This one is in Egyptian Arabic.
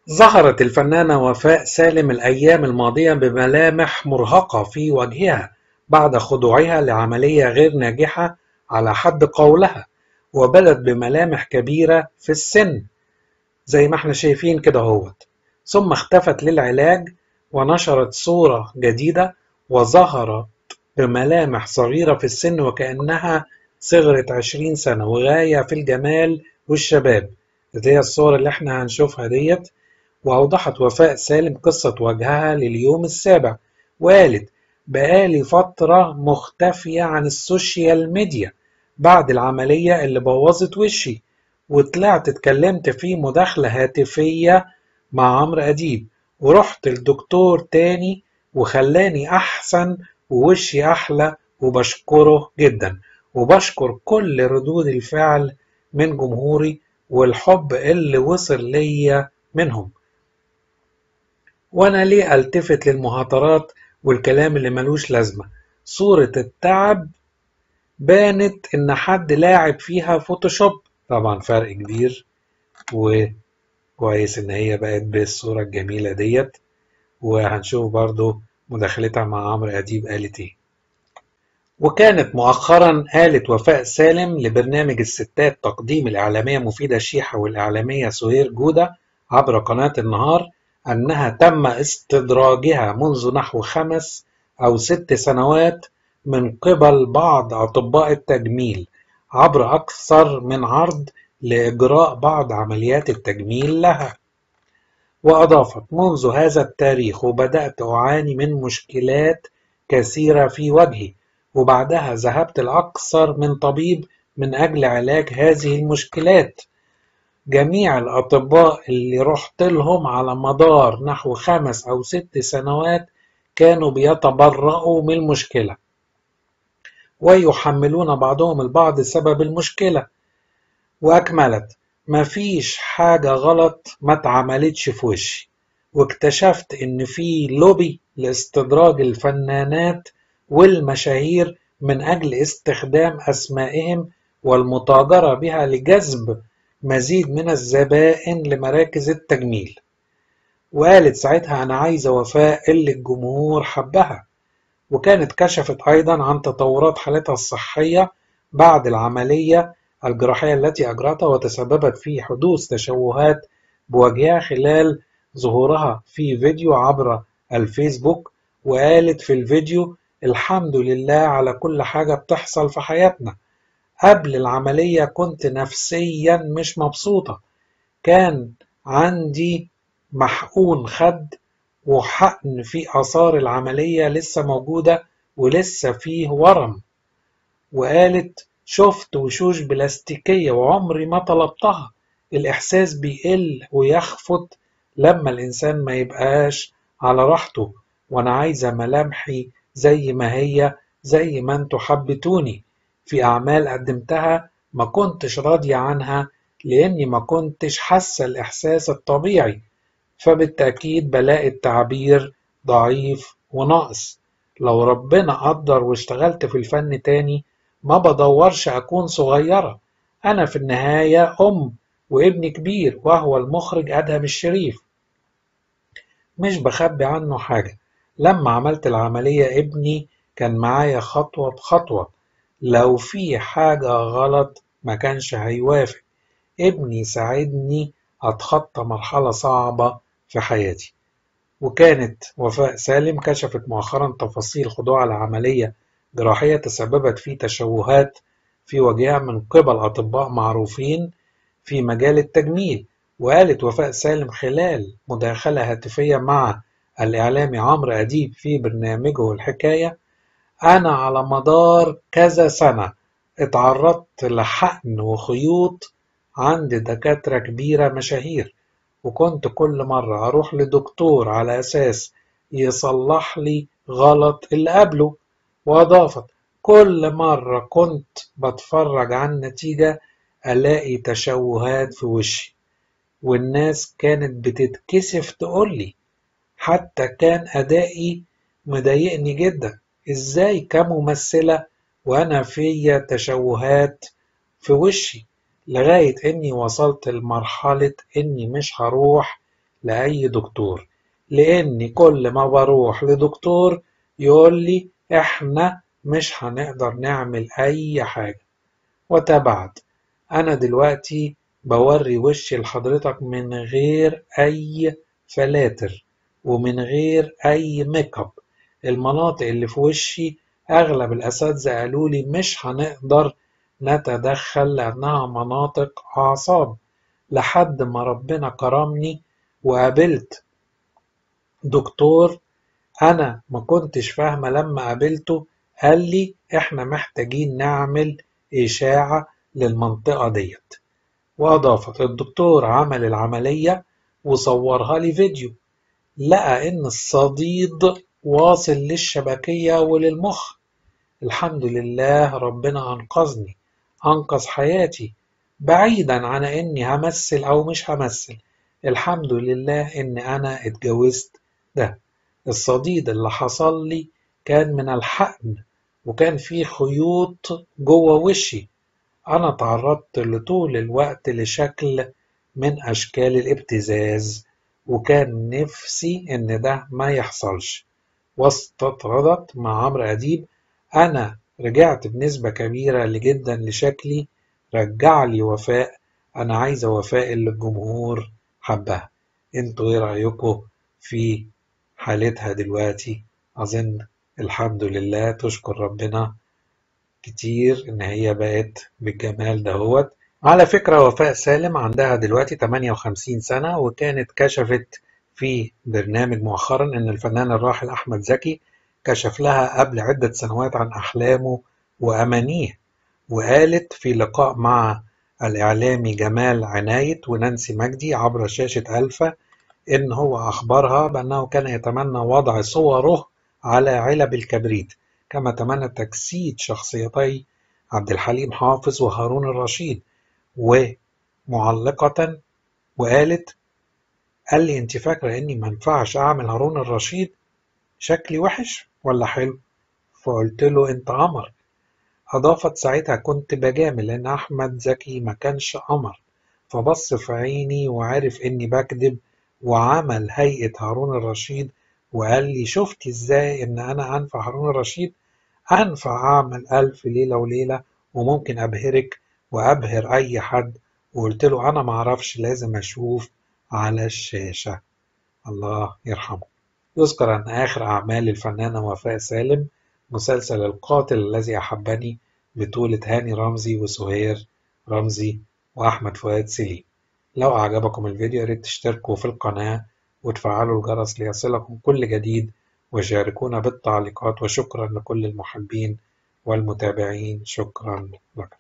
ظهرت الفنانة وفاء سالم الأيام الماضية بملامح مرهقة في وجهها بعد خضوعها لعملية غير ناجحة على حد قولها وبدت بملامح كبيرة في السن زي ما احنا شايفين كده هوت ثم اختفت للعلاج ونشرت صورة جديدة وظهرت بملامح صغيرة في السن وكأنها صغرت عشرين سنة وغاية في الجمال والشباب دي الصور اللي احنا هنشوفها ديت وأوضحت وفاء سالم قصة وجهها لليوم السابع وقالت بقالي فترة مختفية عن السوشيال ميديا بعد العملية اللي بوظت وشي وطلعت اتكلمت في مداخلة هاتفية مع عمرو أديب ورحت لدكتور تاني وخلاني أحسن ووشي أحلى وبشكره جدا وبشكر كل ردود الفعل من جمهوري والحب اللي وصل ليا منهم وانا ليه التفت للمهاترات والكلام اللي ملوش لازمة صورة التعب بانت ان حد لاعب فيها فوتوشوب طبعا فرق كبير وكويس ان هي بقت بالصورة الجميلة ديت وهنشوف برضو مداخلتها مع عمرو اديب قالت ايه وكانت مؤخرا قالت وفاء سالم لبرنامج الستات تقديم الإعلامية مفيدة شيحة والإعلامية سهير جودة عبر قناة النهار أنها تم استدراجها منذ نحو خمس أو ست سنوات من قبل بعض أطباء التجميل عبر أكثر من عرض لإجراء بعض عمليات التجميل لها وأضافت منذ هذا التاريخ وبدأت أعاني من مشكلات كثيرة في وجهي وبعدها ذهبت لأكثر من طبيب من أجل علاج هذه المشكلات جميع الأطباء اللي رحت لهم على مدار نحو خمس أو ست سنوات كانوا بيتبرؤوا من المشكلة ويحملون بعضهم البعض سبب المشكلة وأكملت مفيش حاجة غلط ما اتعملتش في وشي واكتشفت إن في لوبي لاستدراج الفنانات والمشاهير من أجل استخدام أسمائهم والمتاجرة بها لجذب مزيد من الزبائن لمراكز التجميل وقالت ساعتها أنا عايزة وفاء اللي الجمهور حبها وكانت كشفت أيضا عن تطورات حالتها الصحية بعد العملية الجراحية التي أجرتها وتسببت في حدوث تشوهات بوجهها خلال ظهورها في فيديو عبر الفيسبوك وقالت في الفيديو الحمد لله على كل حاجة بتحصل في حياتنا قبل العملية كنت نفسيا مش مبسوطة كان عندي محقون خد وحقن في آثار العملية لسه موجودة ولسه فيه ورم وقالت شفت وشوش بلاستيكية وعمري ما طلبتها الإحساس بيقل ويخفت لما الإنسان ما يبقاش على راحته وأنا عايزة ملامحي زي ما هي زي ما انتوا حبتوني في أعمال قدمتها ما كنتش راضية عنها لأني ما كنتش حاسة الإحساس الطبيعي فبالتأكيد بلاقي التعبير ضعيف وناقص لو ربنا قدر واشتغلت في الفن تاني ما بدورش أكون صغيرة أنا في النهاية أم وابني كبير وهو المخرج أدهم الشريف مش بخبي عنه حاجة لما عملت العملية ابني كان معايا خطوة بخطوة لو في حاجة غلط ما كانش هيوافق ابني ساعدني أتخطى مرحلة صعبة في حياتي وكانت وفاء سالم كشفت مؤخرا تفاصيل خضوع العملية جراحية تسببت في تشوهات في وجهها من قبل أطباء معروفين في مجال التجميل وقالت وفاء سالم خلال مداخلة هاتفية مع الإعلامي عمرو أديب في برنامجه الحكاية أنا على مدار كذا سنة اتعرضت لحقن وخيوط عند دكاترة كبيرة مشاهير وكنت كل مرة أروح لدكتور على أساس يصلح لي غلط اللي قبله وأضافت كل مرة كنت بتفرج عن النتيجة ألاقي تشوهات في وشي والناس كانت بتتكسف تقولي حتى كان أدائي مضايقني جدا إزاي كممثلة وأنا فيا تشوهات في وشي لغاية إني وصلت لمرحلة إني مش هروح لأي دكتور لأني كل ما بروح لدكتور يقول لي إحنا مش هنقدر نعمل أي حاجة وتبعت أنا دلوقتي بوري وشي لحضرتك من غير أي فلاتر ومن غير أي ميك اب المناطق اللي في وشي أغلب الأساتذة قالوا لي مش هنقدر نتدخل لأنها مناطق أعصاب لحد ما ربنا كرمني وقابلت دكتور أنا ما كنتش فاهمة لما قابلته قال لي إحنا محتاجين نعمل إشاعة للمنطقة ديت وأضافت الدكتور عمل العملية وصورها لي فيديو لقى إن الصديد واصل للشبكية وللمخ الحمد لله ربنا أنقذني أنقذ حياتي بعيدا عن إني همثل أو مش همثل الحمد لله إن أنا اتجوزت ده الصديد اللي حصل لي كان من الحقن وكان فيه خيوط جوه وشي أنا تعرضت لطول الوقت لشكل من أشكال الابتزاز وكان نفسي إن ده ما يحصلش واستطردت مع عمرو أديب أنا رجعت بنسبة كبيرة جدا لشكلي رجع لي وفاء أنا عايزة وفاء اللي الجمهور حبها انتوا ايه رأيكم في حالتها دلوقتي أظن الحمد لله تشكر ربنا كتير إن هي بقت بالجمال دهوت على فكرة وفاء سالم عندها دلوقتي 58 سنة وكانت كشفت في برنامج مؤخرا إن الفنان الراحل أحمد زكي كشف لها قبل عدة سنوات عن أحلامه وأمانيه وقالت في لقاء مع الإعلامي جمال عنايت ونانسي مجدي عبر شاشة ألفا إن هو أخبرها بأنه كان يتمنى وضع صوره على علب الكبريت كما تمنى تجسيد شخصيتي عبد الحليم حافظ وهارون الرشيد ومعلقة وقالت قال لي انت فاكرة اني ما ينفعش اعمل هارون الرشيد شكلي وحش ولا حلو فقلت له انت قمر اضافت ساعتها كنت بجامل لان احمد زكي ما كانش قمر فبص في عيني وعرف اني بكذب وعمل هيئة هارون الرشيد وقال لي شفتي ازاي ان انا انفع هارون الرشيد انفع اعمل الف ليلة وليلة وممكن ابهرك وابهر اي حد وقلت له انا معرفش لازم اشوف على الشاشة الله يرحمه يذكر أن آخر أعمال الفنانة وفاء سالم مسلسل القاتل الذي أحبني بطولة هاني رمزي وسهير رمزي وأحمد فؤاد سليم لو أعجبكم الفيديو ياريت تشتركوا في القناة وتفعلوا الجرس ليصلكم كل جديد وشاركونا بالتعليقات وشكرا لكل المحبين والمتابعين شكرا لكم